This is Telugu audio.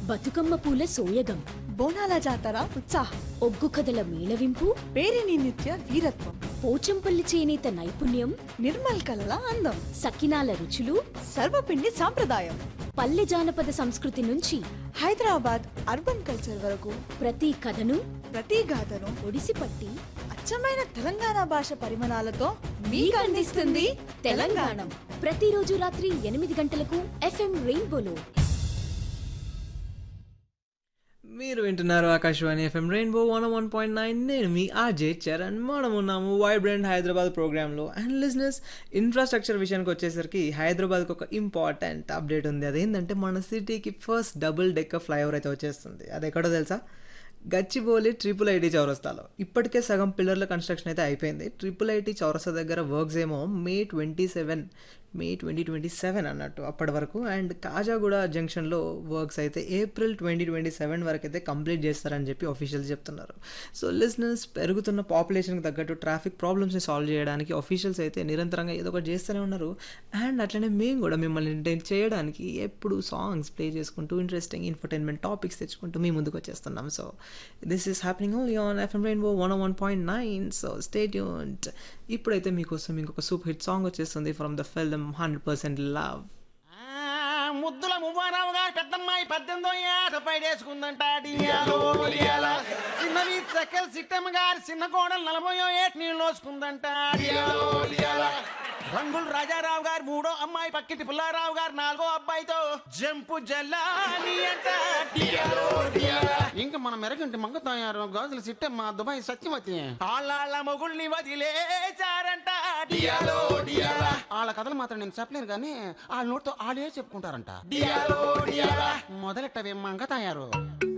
బతుకమ్మ పూల సోయగం బోనాల జాతర ఉత్సాహం ఒగ్గు కథల మేళవింపు పేరిని నిత్య వీరత్వం పోచంపల్లి చేనేత నైపుణ్యం నిర్మల్ కలల అందం సకినాల రుచులు సర్వపిండి సాంప్రదాయం పల్లె జానపద సంస్కృతి నుంచి హైదరాబాద్ అర్బన్ కల్చర్ వరకు ప్రతి కథను ప్రతి గాథను ఒడిసిపట్టి అచ్చమైన తెలంగాణ భాష పరిమాణాలతో మీకు అందిస్తుంది తెలంగాణ ప్రతిరోజు రాత్రి ఎనిమిది గంటలకు ఎఫ్ఎం రెయిన్బోలో మీరు వింటున్నారు Akashvani FM rainbow one one point nine నేను మీ ఆర్జే చరణ్ మనం ఉన్నాము వైబ్రెంట్ హైదరాబాద్ ప్రోగ్రాంలో అండ్ లిజినెస్ ఇన్ఫ్రాస్ట్రక్చర్ విషయానికి వచ్చేసరికి హైదరాబాద్కి ఒక ఇంపార్టెంట్ అప్డేట్ ఉంది అదేంటంటే మన సిటీకి ఫస్ట్ డబుల్ డెక్కర్ ఫ్లైఓవర్ అయితే వచ్చేస్తుంది అది ఎక్కడో తెలుసా గచ్చిబౌలి ట్రిపుల్ ఐటీ చౌరస్తాలో ఇప్పటికే సగం పిల్లర్ల కన్స్ట్రక్షన్ అయితే అయిపోయింది ట్రిపుల్ ఐటీ చౌరస్తా దగ్గర వర్క్స్ ఏమో May twenty seven May twenty twenty seven అన్నట్టు అప్పటి వరకు అండ్ కాజాగూడ జంక్షన్లో వర్క్స్ అయితే ఏప్రిల్ ట్వంటీ ట్వంటీ సెవెన్ వరకు అయితే కంప్లీట్ చేస్తారని చెప్పి అఫీషియల్స్ చెప్తున్నారు సో లిజినెస్ పెరుగుతున్న పాపులేషన్కి తగ్గట్టు ట్రాఫిక్ ప్రాబ్లమ్స్ని సాల్వ్ చేయడానికి అఫీషియల్స్ అయితే నిరంతరంగా ఏదో ఒకటి చేస్తూనే ఉన్నారు అండ్ అట్లనే మేము కూడా మిమ్మల్ని ఎంటర్టైన్ చేయడానికి ఎప్పుడు సాంగ్స్ ప్లే చేసుకుంటూ ఇంట్రెస్టింగ్ ఇన్ఫర్టైన్మెంట్ టాపిక్స్ తెచ్చుకుంటూ మీ ముందుకు వచ్చేస్తున్నాం so this is happening only on FM rainbow one one point nine so stay tuned ఇప్పుడైతే మీకోసం ఇంకొక సూపర్ హిట్ సాంగ్ వచ్చేస్తుంది from the film hundred percent love ఆ, ముద్దుల మువ్వారావుగా పెద్దమ్మాయి పద్దెనిమిదో ఏట పైడేసుకుందంట డియాలో డియాల. చిన్నవి సకల్ సిట్టమ్మ గారి చిన్న కోడలు నలభయో ఏట నీళ్ళు నోసుకుందంట డియాలో డియాల. రంగులు రాజారావు గారు మూడో అమ్మాయి పక్కింటి పుల్లారావు గారు నాలుగో అబ్బాయితో జంపు జల్లాని అంట డియాలో డియాల. ఇంకా మన మెరగంటి మంగ తయారు గాజుల సిట్టమ్మ దుబాయ్ సత్యవతి ఆళ్ళ మొగుల్ని వదిలేశారంట డియాలో డియాల. వాళ్ళ కథలు మాత్రం నేను చెప్పలేను కానీ వాళ్ళ నోటితో వాళ్ళే చెప్పుకుంటారంట మొదలెట్టవే మంగ తయారు